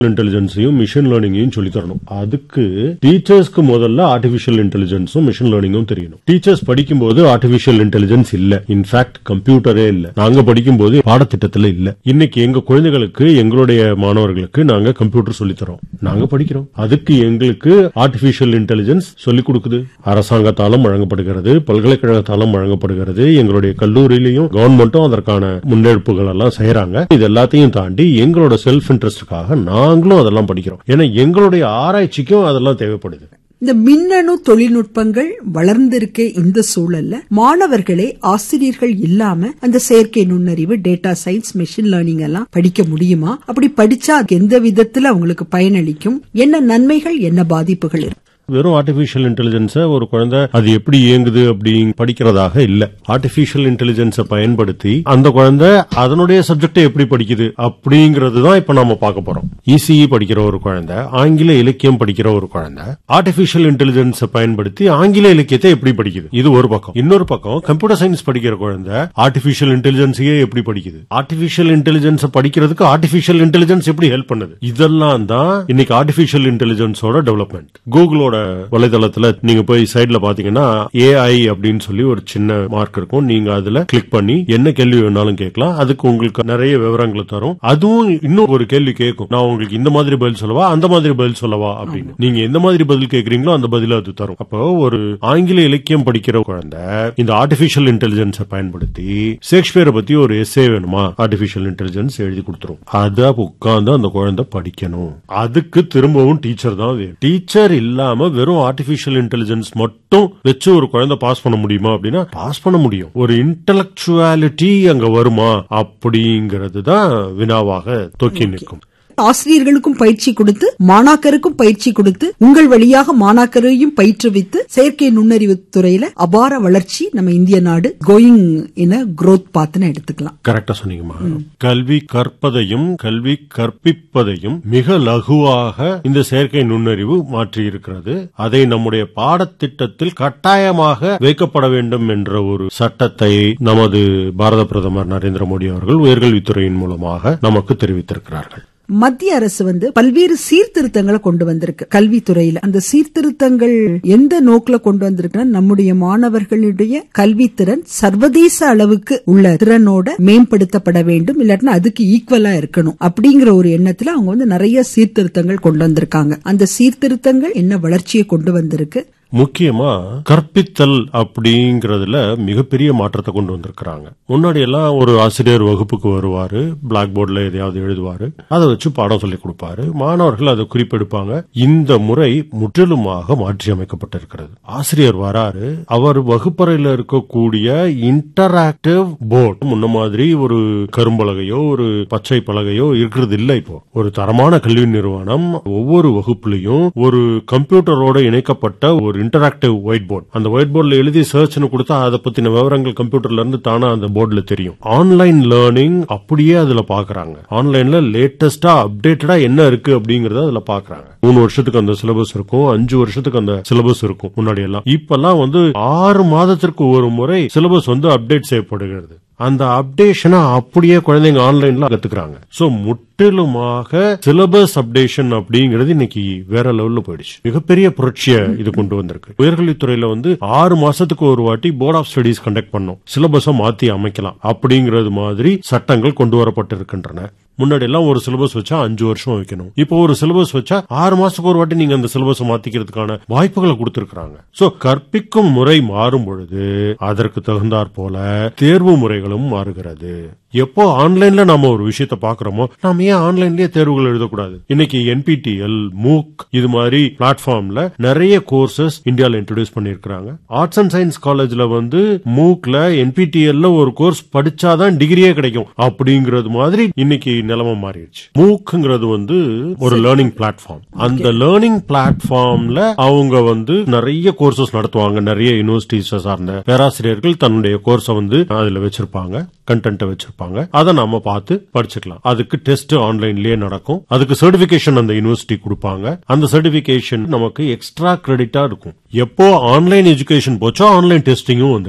இன்டெலிஜென்ஸையும் machine லேர்னிங்கையும் சொல்லி தரணும் அதுக்கு டீச்சர்ஸ்க்கு முதல்ல ஆர்டிபிஷியல் இன்டெலிஜென்ஸும் மிஷின் லேர்னிங்கும் தெரியணும் டீச்சர்ஸ் படிக்கும்போது ஆர்டிபிஷியல் இன்டெலிஜென்ஸ் இல்ல இன்ஃபேக்ட் கம்ப்யூட்டரே இல்ல நாங்க படிக்கும்போது பாடத்திட்டத்துல இல்ல இன்னைக்கு எங்க குழந்தைகளுக்கு எங்களுடைய மாணவர்களுக்கு நாங்க கம்ப்யூட்டர் சொல்லி தரோம் நாங்க படிக்கிறோம் அதுக்கு எங்களுக்கு ஆர்டிபிஷியல் இன்டெலிஜென்ஸ் சொல்லிக் கொடுக்குது அரசாங்கத்தாலும் வழங்கப்படுகிறது பல்கலைக்கழகத்தாலும் வழங்கப்படுகிறது எங்களுடைய கல்லூரியிலையும் கவர்மெண்ட்டும் அதற்கான முன்னெடுப்புகள் எல்லாம் செய்யறாங்க இது எல்லாத்தையும் தாண்டி எங்களோட செல்ஃப் இன்ட்ரெஸ்டுக்காக நாங்களும் அதெல்லாம் படிக்கிறோம் ஏன்னா எங்களுடைய ஆராய்ச்சிக்கும் அதெல்லாம் தேவைப்படுது இந்த மின்னணு தொழில்நுட்பங்கள் வளர்ந்திருக்க இந்த சூழல்ல மாணவர்களே ஆசிரியர்கள் இல்லாம அந்த செயற்கை நுண்ணறிவு டேட்டா சயின்ஸ் மெஷின் லேர்னிங் எல்லாம் படிக்க முடியுமா அப்படி படிச்சா எந்த விதத்துல அவங்களுக்கு பயனளிக்கும் என்ன நன்மைகள் என்ன பாதிப்புகள் இருக்கு வெறும் ஆர்டிபிஷியல் இன்டெலிஜென்ஸ ஒரு குழந்தை அது எப்படி இயங்குது அப்படி படிக்கிறதாக இல்ல ஆர்டிபிஷியல் இன்டெலிஜென்ஸை பயன்படுத்தி அந்த குழந்தை அதனுடைய சப்ஜெக்டை எப்படி படிக்குது அப்படிங்கறது தான் இப்ப நாம பார்க்க போறோம் இசிஇ படிக்கிற ஒரு குழந்தை ஆங்கில இலக்கியம் படிக்கிற ஒரு குழந்தை ஆர்டிபிஷியல் இன்டெலிஜென்ஸை பயன்படுத்தி ஆங்கில இலக்கியத்தை எப்படி படிக்குது இது ஒரு பக்கம் இன்னொரு பக்கம் கம்ப்யூட்டர் சயின்ஸ் படிக்கிற குழந்தை ஆர்டிபிஷியல் இன்டெலிஜென்ஸையே எப்படி படிக்குது ஆர்டிபிஷியல் இன்டெலிஜென்ஸ் படிக்கிறதுக்கு ஆர்டிபிஷியல் இன்டெலிஜென்ஸ் எப்படி ஹெல்ப் பண்ணுது இதெல்லாம் தான் இன்னைக்கு ஆர்டிபிஷியல் இன்டெலிஜென்ஸோட டெவலப்மெண்ட் கூகுளோட வலைதளத்துல நீங்க போய் சைட்ல பாத்தீங்கன்னா ஏஐ அப்படின்னு சொல்லி ஒரு சின்ன மார்க் இருக்கும் நீங்க அதுல கிளிக் பண்ணி என்ன கேள்வி வேணாலும் கேட்கலாம் அதுக்கு உங்களுக்கு நிறைய விவரங்களை தரும் அதுவும் இன்னும் ஒரு கேள்வி கேட்கும் நான் உங்களுக்கு இந்த மாதிரி பதில் சொல்லவா அந்த மாதிரி பதில் சொல்லவா அப்படின்னு நீங்க எந்த மாதிரி பதில் கேக்குறீங்களோ அந்த பதில அது தரும் அப்போ ஒரு ஆங்கில இலக்கியம் படிக்கிற குழந்தை இந்த ஆர்டிபிஷியல் இன்டெலிஜென்ஸை பயன்படுத்தி ஷேக்ஸ்பியரை பத்தி ஒரு எஸ்ஏ வேணுமா ஆர்டிபிஷியல் இன்டெலிஜென்ஸ் எழுதி கொடுத்துரும் அதை உட்கார்ந்து அந்த குழந்தை படிக்கணும் அதுக்கு திரும்பவும் டீச்சர் தான் வேணும் டீச்சர் இல்லாம வெறும் ஆர்டிபிஷியல் இன்டெலிஜென்ஸ் மட்டும் வச்சு ஒரு குழந்தை பாஸ் பண்ண முடியுமா அப்படின்னா பாஸ் பண்ண முடியும் ஒரு இன்டலெக்சுவாலிட்டி அங்க வருமா அப்படிங்கிறது தான் வினாவாக தொக்கி நிற்கும் ஆசிரியர்களுக்கும் பயிற்சி கொடுத்து மாணாக்கருக்கும் பயிற்சி கொடுத்து உங்கள் வழியாக மாணாக்கரையும் பயிற்றுவித்து செயற்கை நுண்ணறிவு துறையில அபார வளர்ச்சி நம்ம இந்திய நாடு கோயிங் இன growth பாத்துன்னு எடுத்துக்கலாம் கரெக்டா சொன்னீங்கம்மா கல்வி கற்பதையும் கல்வி கற்பிப்பதையும் மிக லகுவாக இந்த செயற்கை நுண்ணறிவு மாற்றி இருக்கிறது அதை நம்முடைய பாடத்திட்டத்தில் கட்டாயமாக வைக்கப்பட வேண்டும் என்ற ஒரு சட்டத்தை நமது பாரத பிரதமர் நரேந்திர மோடி அவர்கள் உயர்கல்வித்துறையின் மூலமாக நமக்கு தெரிவித்திருக்கிறார்கள் மத்திய அரசு வந்து பல்வேறு சீர்திருத்தங்களை கொண்டு வந்திருக்கு கல்வித்துறையில அந்த சீர்திருத்தங்கள் எந்த நோக்குல கொண்டு வந்திருக்குன்னா நம்முடைய மாணவர்களுடைய கல்வித்திறன் சர்வதேச அளவுக்கு உள்ள திறனோட மேம்படுத்தப்பட வேண்டும் இல்லாட்டினா அதுக்கு ஈக்குவலா இருக்கணும் அப்படிங்கிற ஒரு எண்ணத்துல அவங்க வந்து நிறைய சீர்திருத்தங்கள் கொண்டு வந்திருக்காங்க அந்த சீர்திருத்தங்கள் என்ன வளர்ச்சியை கொண்டு வந்திருக்கு முக்கியமா கற்பித்தல் அப்படிங்கறதுல மிகப்பெரிய மாற்றத்தை கொண்டு வந்திருக்கிறாங்க முன்னாடி எல்லாம் ஒரு ஆசிரியர் வகுப்புக்கு வருவாரு பிளாக் போர்டுல எதையாவது எழுதுவாரு அதை வச்சு பாடம் சொல்லி கொடுப்பாரு மாணவர்கள் அதை குறிப்பெடுப்பாங்க இந்த முறை முற்றிலுமாக மாற்றி அமைக்கப்பட்டிருக்கிறது ஆசிரியர் வராரு அவர் வகுப்பறையில இருக்கக்கூடிய இன்டராக்டிவ் போர்டு முன்ன மாதிரி ஒரு கரும்பலகையோ ஒரு பச்சை பலகையோ இருக்கிறது இல்ல இப்போ ஒரு தரமான கல்வி நிறுவனம் ஒவ்வொரு வகுப்புலையும் ஒரு கம்ப்யூட்டரோட இணைக்கப்பட்ட ஒரு இன்டராக்டிவ் ஒயிட் போர்டு அந்த ஒயிட் போர்டுல எழுதி சர்ச்னு கொடுத்தா அதை பத்தின விவரங்கள் கம்ப்யூட்டர்ல இருந்து தானா அந்த போர்டுல தெரியும் ஆன்லைன் லேர்னிங் அப்படியே அதுல பாக்குறாங்க ஆன்லைன்ல லேட்டஸ்டா அப்டேட்டடா என்ன இருக்கு அப்படிங்கறத அதுல பாக்குறாங்க மூணு வருஷத்துக்கு அந்த சிலபஸ் இருக்கும் அஞ்சு வருஷத்துக்கு அந்த சிலபஸ் இருக்கும் முன்னாடி எல்லாம் இப்பெல்லாம் வந்து ஆறு மாதத்திற்கு ஒரு முறை சிலபஸ் வந்து அப்டேட் செய்யப்படுகிறது அந்த அப்டேஷனை அப்படியே குழந்தைங்க ஆன்லைன்ல கத்துக்கிறாங்க சோ முற்றிலுமாக சிலபஸ் அப்டேஷன் அப்படிங்கிறது இன்னைக்கு வேற லெவல்ல போயிடுச்சு மிகப்பெரிய புரட்சியை இது கொண்டு வந்திருக்கு உயர்கல்வித்துறையில வந்து ஆறு மாசத்துக்கு ஒரு வாட்டி போர்ட் ஆஃப் ஸ்டடிஸ் கண்டக்ட் பண்ணும் சிலபஸை மாத்தி அமைக்கலாம் அப்படிங்கிறது மாதிரி சட்டங்கள் கொண்டு வரப்பட்டிருக்கின்றன முன்னாடி எல்லாம் ஒரு சிலபஸ் வச்சா அஞ்சு வருஷம் வைக்கணும் இப்போ ஒரு சிலபஸ் வச்சா ஆறு மாசத்துக்கு ஒரு வாட்டி நீங்க அந்த சிலபஸ் மாத்திக்கிறதுக்கான வாய்ப்புகளை கொடுத்திருக்காங்க சோ கற்பிக்கும் முறை மாறும் பொழுது அதற்கு தகுந்தாற் போல தேர்வு முறைகளும் மாறுகிறது எப்போ ஆன்லைன்ல நாம ஒரு விஷயத்த பாக்குறோமோ நாம ஏன் ஆன்லைன்லயே தேர்வுகள் எழுதக்கூடாது இன்னைக்கு என்பிடிஎல் மூக் இது மாதிரி பிளாட்ஃபார்ம்ல நிறைய கோர்சஸ் இந்தியால இன்ட்ரோடியூஸ் பண்ணிருக்காங்க ஆர்ட்ஸ் அண்ட் சயின்ஸ் காலேஜ்ல வந்து மூக்ல என்பிடிஎல்ல ஒரு கோர்ஸ் படிச்சாதான் டிகிரியே கிடைக்கும் அப்படிங்கறது மாதிரி இன்னைக்கு நிலைமை மாறிடுச்சு மூக்குங்கிறது வந்து ஒரு லேர்னிங் பிளாட்ஃபார்ம் அந்த லேர்னிங் பிளாட்ஃபார்ம்ல அவங்க வந்து நிறைய கோர்சஸ் நடத்துவாங்க நிறைய யூனிவர்சிட்டிஸ் சார்ந்த பேராசிரியர்கள் தன்னுடைய கோர்ஸை வந்து அதுல வச்சிருப்பாங்க கண்டென்ட்டை வச்சிருப்பாங்க அதை நாம பார்த்து படிச்சுக்கலாம் அதுக்கு டெஸ்ட் ஆன்லைன்லயே நடக்கும் அதுக்கு சர்டிபிகேஷன் அந்த யூனிவர்சிட்டி கொடுப்பாங்க அந்த சர்டிபிகேஷன் நமக்கு எக்ஸ்ட்ரா கிரெடிட்டா இருக்கும் எப்போ ஆன்லைன் எஜுகேஷன் போச்சோ ஆன்லைன் டெஸ்டிங்கும் வந்துருச்சு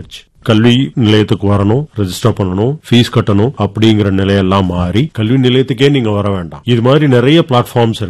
கல்வி நிலையத்துக்கு வரணும் ரெஜிஸ்டர் பண்ணணும் ஃபீஸ் கட்டணும் அப்படிங்கிற நிலையெல்லாம் மாறி கல்வி நிலையத்துக்கே நீங்க வர வேண்டாம் இது மாதிரி நிறைய பிளாட்ஃபார்ம்ஸ் இருக்கு